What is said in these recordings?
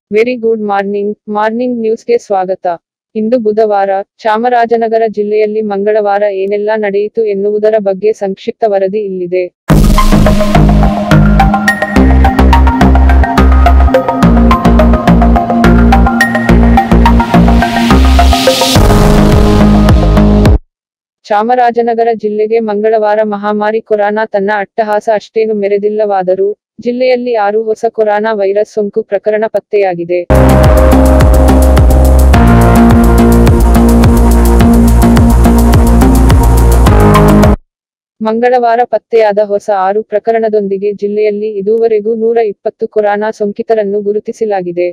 very good morning morning ನ್ಯೂಸ್ಗೆ ಸ್ವಾಗತ ಇಂದು ಬುಧವಾರ ಚಾಮರಾಜನಗರ ಜಿಲ್ಲೆಯಲ್ಲಿ ಮಂಗಳವಾರ ಏನೆಲ್ಲಾ ನಡೆಯಿತು ಎನ್ನುವುದರ ಬಗ್ಗೆ ಸಂಕ್ಷಿಪ್ತ ವರದಿ ಇಲ್ಲಿದೆ ಚಾಮರಾಜನಗರ ಜಿಲ್ಲೆಗೆ ಮಂಗಳವಾರ ಮಹಾಮಾರಿ ಕೊರೋನಾ ತನ್ನ ಅಟ್ಟಹಾಸ ಅಷ್ಟೇನು ಮೆರೆದಿಲ್ಲವಾದರೂ ಜಿಲ್ಲೆಯಲ್ಲಿ ಆರು ಹೊಸ ಕೊರೋನಾ ವೈರಸ್ ಸೋಂಕು ಪ್ರಕರಣ ಪತ್ತೆಯಾಗಿದೆ ಮಂಗಳವಾರ ಪತ್ತೆಯಾದ ಹೊಸ ಆರು ಪ್ರಕರಣದೊಂದಿಗೆ ಜಿಲ್ಲೆಯಲ್ಲಿ ಇದುವರೆಗೂ ನೂರ ಇಪ್ಪತ್ತು ಕೊರೋನಾ ಸೋಂಕಿತರನ್ನು ಗುರುತಿಸಲಾಗಿದೆ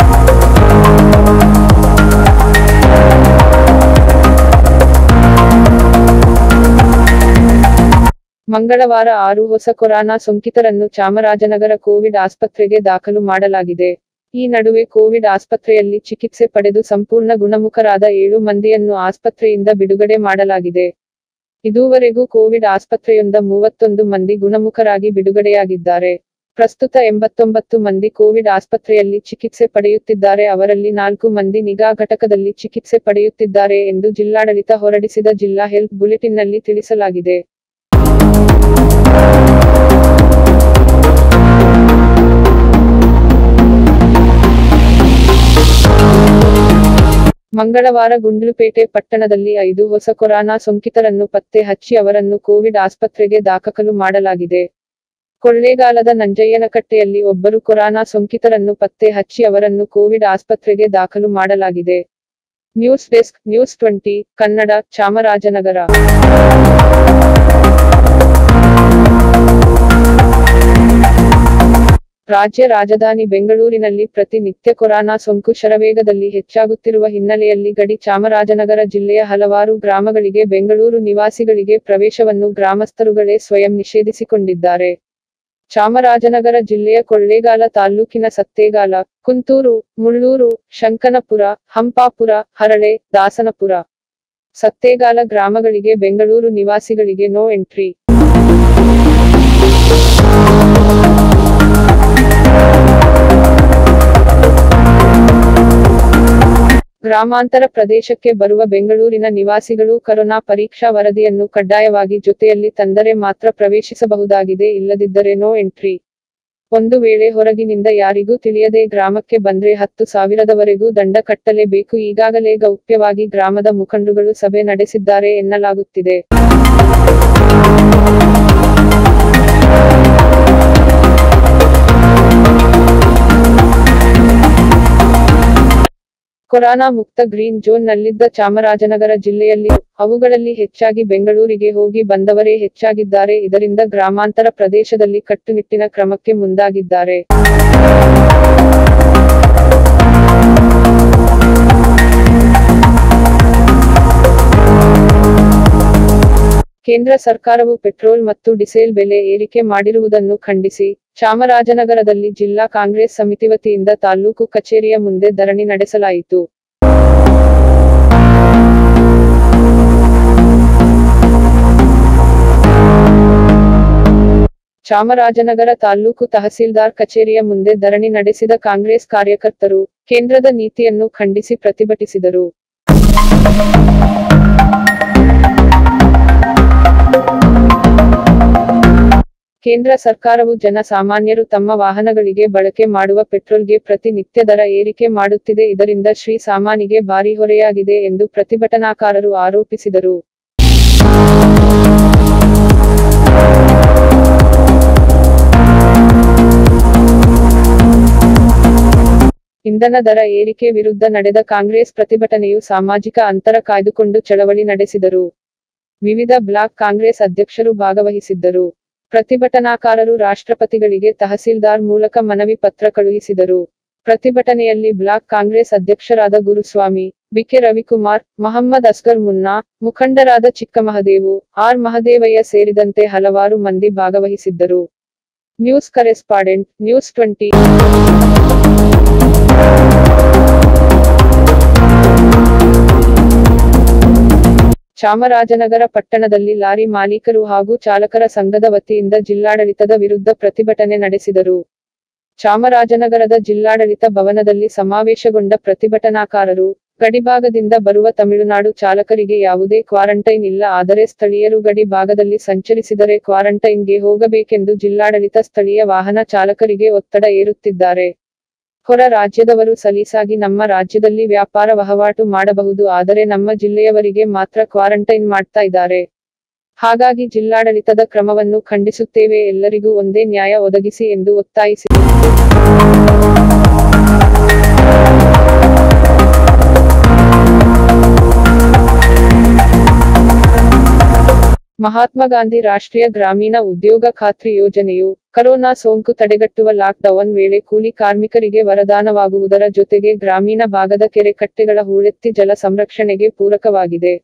ಮಂಗಳವಾರ ಆರು ಹೊಸ ಕೊರೋನಾ ಸೋಂಕಿತರನ್ನು ಚಾಮರಾಜನಗರ ಕೋವಿಡ್ ಆಸ್ಪತ್ರೆಗೆ ದಾಖಲು ಮಾಡಲಾಗಿದೆ ಈ ನಡುವೆ ಕೋವಿಡ್ ಆಸ್ಪತ್ರೆಯಲ್ಲಿ ಚಿಕಿತ್ಸೆ ಪಡೆದು ಸಂಪೂರ್ಣ ಗುಣಮುಖರಾದ ಏಳು ಮಂದಿಯನ್ನು ಆಸ್ಪತ್ರೆಯಿಂದ ಬಿಡುಗಡೆ ಮಾಡಲಾಗಿದೆ ಇದುವರೆಗೂ ಕೋವಿಡ್ ಆಸ್ಪತ್ರೆಯೊಂದ ಮೂವತ್ತೊಂದು ಮಂದಿ ಗುಣಮುಖರಾಗಿ ಬಿಡುಗಡೆಯಾಗಿದ್ದಾರೆ ಪ್ರಸ್ತುತ ಎಂಬತ್ತೊಂಬತ್ತು ಮಂದಿ ಕೋವಿಡ್ ಆಸ್ಪತ್ರೆಯಲ್ಲಿ ಚಿಕಿತ್ಸೆ ಪಡೆಯುತ್ತಿದ್ದಾರೆ ಅವರಲ್ಲಿ ನಾಲ್ಕು ಮಂದಿ ನಿಗಾ ಘಟಕದಲ್ಲಿ ಚಿಕಿತ್ಸೆ ಪಡೆಯುತ್ತಿದ್ದಾರೆ ಎಂದು ಜಿಲ್ಲಾಡಳಿತ ಹೊರಡಿಸಿದ ಜಿಲ್ಲಾ ಹೆಲ್ತ್ ಬುಲೆಟಿನ್ನಲ್ಲಿ ತಿಳಿಸಲಾಗಿದೆ ಮಂಗಳವಾರ ಗುಂಡ್ಲುಪೇಟೆ ಪಟ್ಟಣದಲ್ಲಿ ಐದು ಹೊಸ ಕೊರೋನಾ ಸೋಂಕಿತರನ್ನು ಪತ್ತೆ ಹಚ್ಚಿ ಅವರನ್ನು ಕೋವಿಡ್ ಆಸ್ಪತ್ರೆಗೆ ದಾಖಲು ಮಾಡಲಾಗಿದೆ ಕೊಳ್ಳೇಗಾಲದ ನಂಜಯ್ಯನಕಟ್ಟೆಯಲ್ಲಿ ಒಬ್ಬರು ಕೊರೋನಾ ಸೋಂಕಿತರನ್ನು ಪತ್ತೆ ಹಚ್ಚಿ ಅವರನ್ನು ಕೋವಿಡ್ ಆಸ್ಪತ್ರೆಗೆ ದಾಖಲು ಮಾಡಲಾಗಿದೆ news desk news twenty Kannada Chamarajanagar ರಾಜ್ಯ ರಾಜಧಾನಿ ಬೆಂಗಳೂರಿನಲ್ಲಿ ಪ್ರತಿನಿತ್ಯ ಕೊರೋನಾ ಸೋಂಕು ಶರವೇಗದಲ್ಲಿ ಹೆಚ್ಚಾಗುತ್ತಿರುವ ಹಿನ್ನೆಲೆಯಲ್ಲಿ ಗಡಿ ಚಾಮರಾಜನಗರ ಜಿಲ್ಲೆಯ ಹಲವಾರು ಗ್ರಾಮಗಳಿಗೆ ಬೆಂಗಳೂರು ನಿವಾಸಿಗಳಿಗೆ ಪ್ರವೇಶವನ್ನು ಗ್ರಾಮಸ್ಥರುಗಳೇ ಸ್ವಯಂ ನಿಷೇಧಿಸಿಕೊಂಡಿದ್ದಾರೆ ಚಾಮರಾಜನಗರ ಜಿಲ್ಲೆಯ ಕೊಳ್ಳೇಗಾಲ ತಾಲ್ಲೂಕಿನ ಸತ್ತೇಗಾಲ ಕುಂತೂರು ಮುಳ್ಳೂರು ಶಂಕನಪುರ ಹಂಪಾಪುರ ಹರಳೆ ದಾಸನಪುರ ಸತ್ತೇಗಾಲ ಗ್ರಾಮಗಳಿಗೆ ಬೆಂಗಳೂರು ನಿವಾಸಿಗಳಿಗೆ ನೋ ಎಂಟ್ರಿ ಗ್ರಾಮಾಂತರ ಪ್ರದೇಶಕ್ಕೆ ಬರುವ ಬೆಂಗಳೂರಿನ ನಿವಾಸಿಗಳು ಕರೋನಾ ಪರೀಕ್ಷಾ ವರದಿಯನ್ನು ಕಡ್ಡಾಯವಾಗಿ ಜೊತೆಯಲ್ಲಿ ತಂದರೆ ಮಾತ್ರ ಪ್ರವೇಶಿಸಬಹುದಾಗಿದೆ ಇಲ್ಲದಿದ್ದರೆ ನೋ ಎಂಟ್ರಿ ಒಂದು ವೇಳೆ ಹೊರಗಿನಿಂದ ಯಾರಿಗೂ ತಿಳಿಯದೆ ಗ್ರಾಮಕ್ಕೆ ಬಂದ್ರೆ ಹತ್ತು ಸಾವಿರದವರೆಗೂ ದಂಡ ಕಟ್ಟಲೇಬೇಕು ಈಗಾಗಲೇ ಗೌಪ್ಯವಾಗಿ ಗ್ರಾಮದ ಮುಖಂಡರುಗಳು ಸಭೆ ನಡೆಸಿದ್ದಾರೆ ಎನ್ನಲಾಗುತ್ತಿದೆ ಕೊರೋನಾ ಮುಕ್ತ ಗ್ರೀನ್ ಝೋನ್ ನಲ್ಲಿದ್ದ ಚಾಮರಾಜನಗರ ಜಿಲ್ಲೆಯಲ್ಲಿ ಅವುಗಳಲ್ಲಿ ಹೆಚ್ಚಾಗಿ ಬೆಂಗಳೂರಿಗೆ ಹೋಗಿ ಬಂದವರೇ ಹೆಚ್ಚಾಗಿದ್ದಾರೆ ಇದರಿಂದ ಗ್ರಾಮಾಂತರ ಪ್ರದೇಶದಲ್ಲಿ ಕಟ್ಟುನಿಟ್ಟಿನ ಕ್ರಮಕ್ಕೆ ಮುಂದಾಗಿದ್ದಾರೆ ಕೇಂದ್ರ ಸರ್ಕಾರವು ಪೆಟ್ರೋಲ್ ಮತ್ತು ಡಿಸೇಲ್ ಬೆಲೆ ಏರಿಕೆ ಮಾಡಿರುವುದನ್ನು ಖಂಡಿಸಿ ಚಾಮರಾಜನಗರದಲ್ಲಿ ಜಿಲ್ಲಾ ಕಾಂಗ್ರೆಸ್ ಸಮಿತಿ ವತಿಯಿಂದ ತಾಲ್ಲೂಕು ಕಚೇರಿಯ ಮುಂದೆ ಧರಣಿ ನಡೆಸಲಾಯಿತು ಚಾಮರಾಜನಗರ ತಾಲ್ಲೂಕು ತಹಸೀಲ್ದಾರ್ ಕಚೇರಿಯ ಮುಂದೆ ಧರಣಿ ನಡೆಸಿದ ಕಾಂಗ್ರೆಸ್ ಕಾರ್ಯಕರ್ತರು ಕೇಂದ್ರದ ನೀತಿಯನ್ನು ಖಂಡಿಸಿ ಪ್ರತಿಭಟಿಸಿದರು ಕೇಂದ್ರ ಸರ್ಕಾರವು ಜನ ಸಾಮಾನ್ಯರು ತಮ್ಮ ವಾಹನಗಳಿಗೆ ಬಳಕೆ ಮಾಡುವ ಪೆಟ್ರೋಲ್ಗೆ ಪ್ರತಿ ನಿತ್ಯ ದರ ಏರಿಕೆ ಮಾಡುತ್ತಿದೆ ಇದರಿಂದ ಶ್ರೀ ಸಾಮಾನಿಗೆ ಭಾರಿ ಹೊರೆಯಾಗಿದೆ ಎಂದು ಪ್ರತಿಭಟನಾಕಾರರು ಆರೋಪಿಸಿದರು ಇಂಧನ ದರ ಏರಿಕೆ ವಿರುದ್ಧ ನಡೆದ ಕಾಂಗ್ರೆಸ್ ಪ್ರತಿಭಟನೆಯು ಸಾಮಾಜಿಕ ಅಂತರ ಕಾಯ್ದುಕೊಂಡು ಚಳವಳಿ ನಡೆಸಿದರು ವಿವಿಧ ಬ್ಲಾಕ್ ಕಾಂಗ್ರೆಸ್ ಅಧ್ಯಕ್ಷರು ಭಾಗವಹಿಸಿದ್ದರು ಪ್ರತಿಭಟನಾಕಾರರು ರಾಷ್ಟ್ರಪತಿಗಳಿಗೆ ತಹಸೀಲ್ದಾರ್ ಮೂಲಕ ಮನವಿ ಪತ್ರ ಕಳುಹಿಸಿದರು ಪ್ರತಿಭಟನೆಯಲ್ಲಿ ಬ್ಲಾಕ್ ಕಾಂಗ್ರೆಸ್ ಅಧ್ಯಕ್ಷರಾದ ಗುರುಸ್ವಾಮಿ ಬಿಕೆ ರವಿಕುಮಾರ್ ಮಹಮ್ಮದ್ ಅಸ್ಗರ್ ಮುನ್ನಾ ಮುಖಂಡರಾದ ಚಿಕ್ಕಮಹದೇವು ಆರ್ ಮಹದೇವಯ್ಯ ಸೇರಿದಂತೆ ಹಲವಾರು ಮಂದಿ ಭಾಗವಹಿಸಿದ್ದರು news correspondent news twenty Chamarajanagar ಪಟ್ಟಣದಲ್ಲಿ ಲಾರಿ ಮಾಲೀಕರು ಹಾಗೂ ಚಾಲಕರ ಸಂಘದ ವತಿಯಿಂದ ಜಿಲ್ಲಾಡಳಿತದ ವಿರುದ್ಧ ಪ್ರತಿಭಟನೆ ನಡೆಸಿದರು ಚಾಮರಾಜನಗರದ ಜಿಲ್ಲಾಡಳಿತ ಭವನದಲ್ಲಿ ಸಮಾವೇಶಗೊಂಡ ಪ್ರತಿಭಟನಾಕಾರರು ಗಡಿಭಾಗದಿಂದ ಬರುವ ತಮಿಳುನಾಡು ಚಾಲಕರಿಗೆ ಯಾವುದೇ ಕ್ವಾರಂಟೈನ್ ಇಲ್ಲ ಆದರೆ ಸ್ಥಳೀಯರು ಗಡಿ ಭಾಗದಲ್ಲಿ ಸಂಚರಿಸಿದರೆ ಕ್ವಾರಂಟೈನ್ಗೆ ಹೋಗಬೇಕೆಂದು ಜಿಲ್ಲಾಡಳಿತ ಸ್ಥಳೀಯ ವಾಹನ ಚಾಲಕರಿಗೆ ಒತ್ತಡ ಏರುತ್ತಿದ್ದಾರೆ ಹೊರ ರಾಜ್ಯದವರು ಸಲೀಸಾಗಿ ನಮ್ಮ ರಾಜ್ಯದಲ್ಲಿ ವ್ಯಾಪಾರ ವಹಿವಾಟು ಮಾಡಬಹುದು ಆದರೆ ನಮ್ಮ ಜಿಲ್ಲೆಯವರಿಗೆ ಮಾತ್ರ ಕ್ವಾರಂಟೈನ್ ಮಾಡ್ತಾ ಇದ್ದಾರೆ ಹಾಗಾಗಿ ಜಿಲ್ಲಾಡಳಿತದ ಕ್ರಮವನ್ನು ಖಂಡಿಸುತ್ತೇವೆ ಎಲ್ಲರಿಗೂ ಒಂದೇ ನ್ಯಾಯ ಒದಗಿಸಿ ಎಂದು ಒತ್ತಾಯಿಸಿದರು ಮಹಾತ್ಮ ಗಾಂಧಿ ರಾಷ್ಟ್ರೀಯ ಗ್ರಾಮೀಣ ಉದ್ಯೋಗ ಖಾತ್ರಿ ಯೋಜನೆಯು ಕರೋನಾ ಸೋಂಕು ತಡೆಗಟ್ಟುವ ಲಾಕ್ಡೌನ್ ವೇಳೆ ಕೂಲಿ ಕಾರ್ಮಿಕರಿಗೆ ವರದಾನವಾಗುವುದರ ಜೊತೆಗೆ ಗ್ರಾಮೀಣ ಭಾಗದ ಕೆರೆ ಕಟ್ಟೆಗಳ ಹೂಳೆತ್ತಿ ಜಲ ಸಂರಕ್ಷಣೆಗೆ ಪೂರಕವಾಗಿದೆ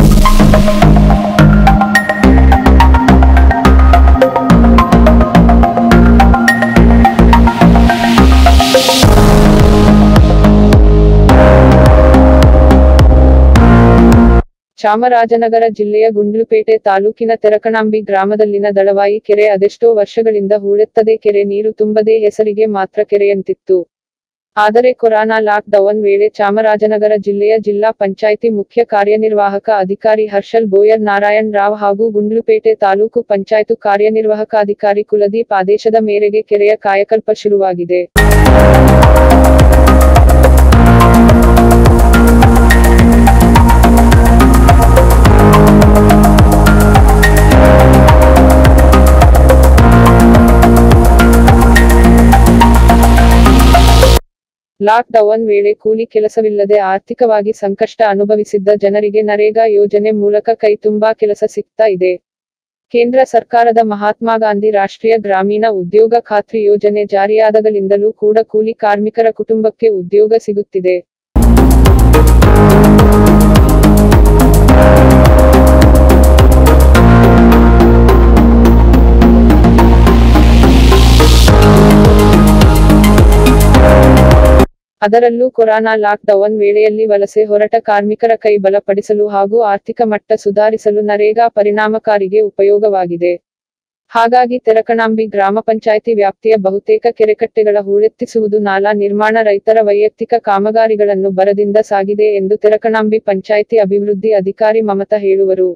ಚಾಮರಾಜನಗರ ಜಿಲ್ಲೆಯ ಗುಂಡ್ಲುಪೇಟೆ ತಾಲೂಕಿನ ತೆರಕಣಾಂಬಿ ಗ್ರಾಮದಲ್ಲಿನ ದಳವಾಯಿ ಕೆರೆ ಅದೆಷ್ಟೋ ವರ್ಷಗಳಿಂದ ಹೂಳೆತ್ತದೆ ಕೆರೆ ನೀರು ತುಂಬದೇ ಹೆಸರಿಗೆ ಮಾತ್ರ ಕೆರೆಯಂತಿತ್ತು ಆದರೆ ಕೊರೋನಾ ಲಾಕ್ ಡೌನ್ ವೇಳೆ ಚಾಮರಾಜನಗರ ಜಿಲ್ಲೆಯ ಜಿಲ್ಲಾ ಪಂಚಾಯಿತಿ ಮುಖ್ಯ ಕಾರ್ಯನಿರ್ವಾಹಕ ಅಧಿಕಾರಿ ಹರ್ಷಲ್ ಬೋಯರ್ ನಾರಾಯಣ್ ರಾವ್ ಹಾಗೂ ಗುಂಡ್ಲುಪೇಟೆ ತಾಲೂಕು ಪಂಚಾಯತು ಕಾರ್ಯನಿರ್ವಾಹಕಾಧಿಕಾರಿ ಕುಲದೀಪ್ ಆದೇಶದ ಮೇರೆಗೆ ಕೆರೆಯ ಕಾಯಕಲ್ಪ ಶುರುವಾಗಿದೆ ಲಾಕ್ ಡೌನ್ ವೇಳೆ ಕೂಲಿ ಕೆಲಸವಿಲ್ಲದೆ ಆರ್ಥಿಕವಾಗಿ ಸಂಕಷ್ಟ ಅನುಭವಿಸಿದ್ದ ಜನರಿಗೆ ನರೇಗಾ ಯೋಜನೆ ಮೂಲಕ ಕೈ ತುಂಬಾ ಕೆಲಸ ಸಿಗ್ತಾ ಇದೆ ಕೇಂದ್ರ ಸರ್ಕಾರದ ಮಹಾತ್ಮ ಗಾಂಧಿ ರಾಷ್ಟ್ರೀಯ ಗ್ರಾಮೀಣ ಉದ್ಯೋಗ ಖಾತ್ರಿ ಯೋಜನೆ ಜಾರಿಯಾದಾಗಲಿಂದಲೂ ಕೂಡ ಕೂಲಿ ಕಾರ್ಮಿಕರ ಕುಟುಂಬಕ್ಕೆ ಉದ್ಯೋಗ ಸಿಗುತ್ತಿದೆ ಅದರಲ್ಲೂ ಕೊರೋನಾ ಲಾಕ್ ಡೌನ್ ವೇಳೆಯಲ್ಲಿ ವಲಸೆ ಹೊರಟ ಕಾರ್ಮಿಕರ ಕೈ ಬಲಪಡಿಸಲು ಹಾಗೂ ಆರ್ಥಿಕ ಮಟ್ಟ ಸುಧಾರಿಸಲು ನರೇಗಾ ಪರಿಣಾಮಕಾರಿಗೆ ಉಪಯೋಗವಾಗಿದೆ ಹಾಗಾಗಿ ತೆರಕಣಾಂಬಿ ಗ್ರಾಮ ಪಂಚಾಯಿತಿ ವ್ಯಾಪ್ತಿಯ ಬಹುತೇಕ ಕೆರೆಕಟ್ಟೆಗಳ ಹೂಳೆತ್ತಿಸುವುದು ನಾಲಾ ನಿರ್ಮಾಣ ರೈತರ ವೈಯಕ್ತಿಕ ಕಾಮಗಾರಿಗಳನ್ನು ಬರದಿಂದ ಸಾಗಿದೆ ಎಂದು ತೆರಕಣಾಂಬಿ ಪಂಚಾಯಿತಿ ಅಭಿವೃದ್ಧಿ ಅಧಿಕಾರಿ ಮಮತಾ ಹೇಳುವರು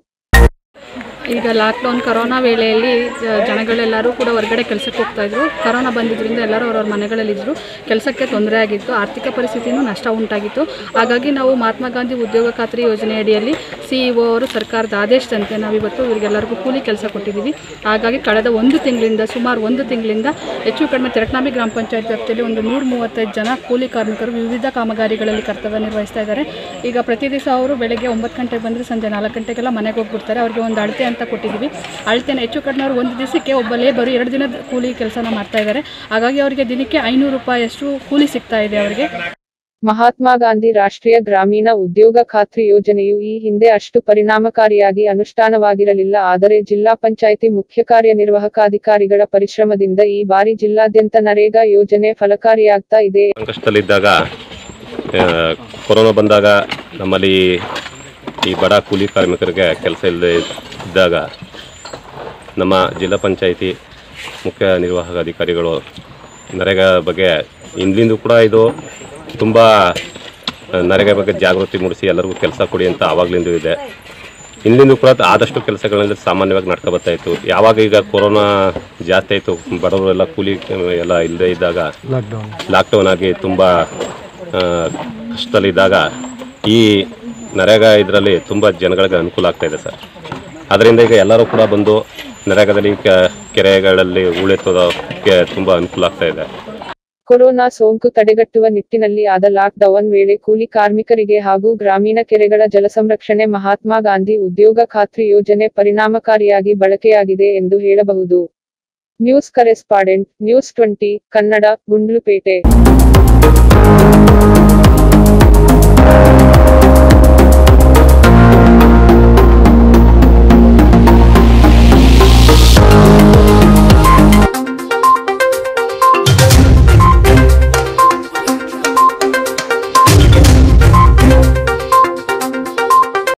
ಈಗ ಲಾಕ್ಡೌನ್ ಕರೋನಾ ವೇಳೆಯಲ್ಲಿ ಜ- ಜನಗಳೆಲ್ಲರೂ ಕೂಡ ಹೊರಗಡೆ ಕೆಲಸಕ್ಕೆ ಹೋಗ್ತಾ ಇದ್ರು ಕರೋನಾ ಬಂದಿದ್ದರಿಂದ ಎಲ್ಲರೂ ಅವ್ರವ್ರ ಮನೆಗಳಲ್ಲಿದ್ದರು ಕೆಲಸಕ್ಕೆ ತೊಂದರೆ ಆಗಿತ್ತು ಆರ್ಥಿಕ ಪರಿಸ್ಥಿತಿನೂ ನಷ್ಟ ಉಂಟಾಗಿತ್ತು ಹಾಗಾಗಿ ನಾವು ಮಹಾತ್ಮ ಗಾಂಧಿ ಉದ್ಯೋಗ ಖಾತ್ರಿ ಯೋಜನೆ ಅಡಿಯಲ್ಲಿ ಸಿ ಇ ಅವರು ಸರ್ಕಾರದ ಆದೇಶದಂತೆ ನಾವಿವತ್ತು ಇವರಿಗೆಲ್ಲರಿಗೂ ಕೂಲಿ ಕೆಲಸ ಕೊಟ್ಟಿದ್ದೀವಿ ಹಾಗಾಗಿ ಕಳೆದ ಒಂದು ತಿಂಗಳಿಂದ ಸುಮಾರು ಒಂದು ತಿಂಗಳಿಂದ ಹೆಚ್ಚು ಕಡಿಮೆ ತೆರಕನಾಮಿ ಗ್ರಾಮ ಪಂಚಾಯತ್ ವ್ಯಾಪ್ತಿಯಲ್ಲಿ ಒಂದು ನೂರ ಮೂವತ್ತೈದು ಜನ ಕೂಲಿ ಕಾರ್ಮಿಕರು ವಿವಿಧ ಕಾಮಗಾರಿಗಳಲ್ಲಿ ಕರ್ತವ್ಯ ನಿರ್ವಹಿಸ್ತಾ ಇದ್ದಾರೆ ಈಗ ಪ್ರತಿ ದಿವಸ ಅವರು ಬೆಳಗ್ಗೆ ಒಂಬತ್ತು ಗಂಟೆಗೆ ಬಂದರೆ ಸಂಜೆ ನಾಲ್ಕು ಗಂಟೆಗೆಲ್ಲ ಮನೆಗೆ ಹೋಗ್ಬಿಡ್ತಾರೆ ಅವ್ರಿಗೆ ಒಂದು ಅಳತೆ ಅಂತ ಕೊಟ್ಟಿದ್ದೀವಿ ಅಳತೆನ ಹೆಚ್ಚು ಕಡಿಮೆ ಅವರು ಒಂದು ದಿವಸಕ್ಕೆ ಒಬ್ಬ ಲೇಬರು ಎರಡು ದಿನದ ಕೂಲಿ ಕೆಲಸನ ಮಾಡ್ತಾ ಇದ್ದಾರೆ ಹಾಗಾಗಿ ಅವರಿಗೆ ದಿನಕ್ಕೆ ಐನೂರು ರೂಪಾಯಿಯಷ್ಟು ಕೂಲಿ ಸಿಗ್ತಾ ಇದೆ ಅವರಿಗೆ ಮಹಾತ್ಮ ಗಾಂಧಿ ರಾಷ್ಟ್ರೀಯ ಗ್ರಾಮೀಣ ಉದ್ಯೋಗ ಖಾತ್ರಿ ಯೋಜನೆಯು ಈ ಹಿಂದೆ ಅಷ್ಟು ಪರಿಣಾಮಕಾರಿಯಾಗಿ ಅನುಷ್ಠಾನವಾಗಿರಲಿಲ್ಲ ಆದರೆ ಜಿಲ್ಲಾ ಪಂಚಾಯಿತಿ ಮುಖ್ಯ ಕಾರ್ಯನಿರ್ವಾಹಕಾಧಿಕಾರಿಗಳ ಪರಿಶ್ರಮದಿಂದ ಈ ಬಾರಿ ಜಿಲ್ಲಾದ್ಯಂತ ನರೇಗಾ ಯೋಜನೆ ಫಲಕಾರಿಯಾಗ್ತಾ ಇದೆ ಸಂಕಷ್ಟದಲ್ಲಿದ್ದಾಗ ಆ, ಕೊರೋನಾ ಬಂದಾಗ ನಮ್ಮಲ್ಲಿ ಈ ಬಡ ಕೂಲಿ ಕಾರ್ಮಿಕರಿಗೆ ಕೆಲಸ ಇಲ್ಲದೆ ಇದ್ದಾಗ ನಮ್ಮ ಜಿಲ್ಲಾ ಪಂಚಾಯಿತಿ ಮುಖ್ಯ ನಿರ್ವಾಹಕ ಅಧಿಕಾರಿಗಳು ನರೇಗಾ ಬಗ್ಗೆ ಇಂದಿಂದೂ ಕೂಡ ಇದು ತುಂಬ ನರೇಗಾ ಬಗ್ಗೆ ಜಾಗೃತಿ ಮೂಡಿಸಿ ಎಲ್ಲರಿಗೂ ಕೆಲಸ ಕೊಡಿ ಅಂತ ಆವಾಗಲಿಂದ ಇದೆ ಹಿಂದಿಂದೂ ಕೂಡ ಆದಷ್ಟು ಕೆಲಸಗಳಲ್ಲಿ ಸಾಮಾನ್ಯವಾಗಿ ನಡ್ಕೊ ಬರ್ತಾ ಇತ್ತು ಯಾವಾಗ ಈಗ ಕೊರೋನಾ ಜಾಸ್ತಿ ಆಯಿತು ಬಡವರೆಲ್ಲ ಕೂಲಿ ಎಲ್ಲ ಇಲ್ಲದೆ ಇದ್ದಾಗ ಲಾಕ್ಡೌನ್ ಆಗಿ ತುಂಬ ಕಷ್ಟದಲ್ಲಿದ್ದಾಗ ಈ ನರೇಗಾ ಇದರಲ್ಲಿ ತುಂಬ ಜನಗಳಿಗೆ ಅನುಕೂಲ ಆಗ್ತಾ ಇದೆ ಸರ್ ಅದರಿಂದ ಈಗ ಎಲ್ಲರೂ ಕೂಡ ಬಂದು ನರೇಗಾದಲ್ಲಿ ಕ- ಕೆರೆಗಳಲ್ಲಿ ಉಳೆತ್ತೋದಕ್ಕೆ ತುಂಬ ಅನುಕೂಲ ಆಗ್ತಾ ಇದೆ ಕೊರೋನಾ ಸೋಂಕು ತಡೆಗಟ್ಟುವ ನಿಟ್ಟಿನಲ್ಲಿ ಆದ ಲಾಕ್ ಡೌನ್ ವೇಳೆ ಕೂಲಿ ಕಾರ್ಮಿಕರಿಗೆ ಹಾಗೂ ಗ್ರಾಮೀಣ ಕೆರೆಗಳ ಜಲಸಂರಕ್ಷಣೆ ಮಹಾತ್ಮ ಗಾಂಧಿ ಉದ್ಯೋಗ ಖಾತ್ರಿ ಯೋಜನೆ ಪರಿಣಾಮಕಾರಿಯಾಗಿ ಬಳಕೆಯಾಗಿದೆ ಎಂದು ಹೇಳಬಹುದು news correspondent news twenty Kannada Gundlupet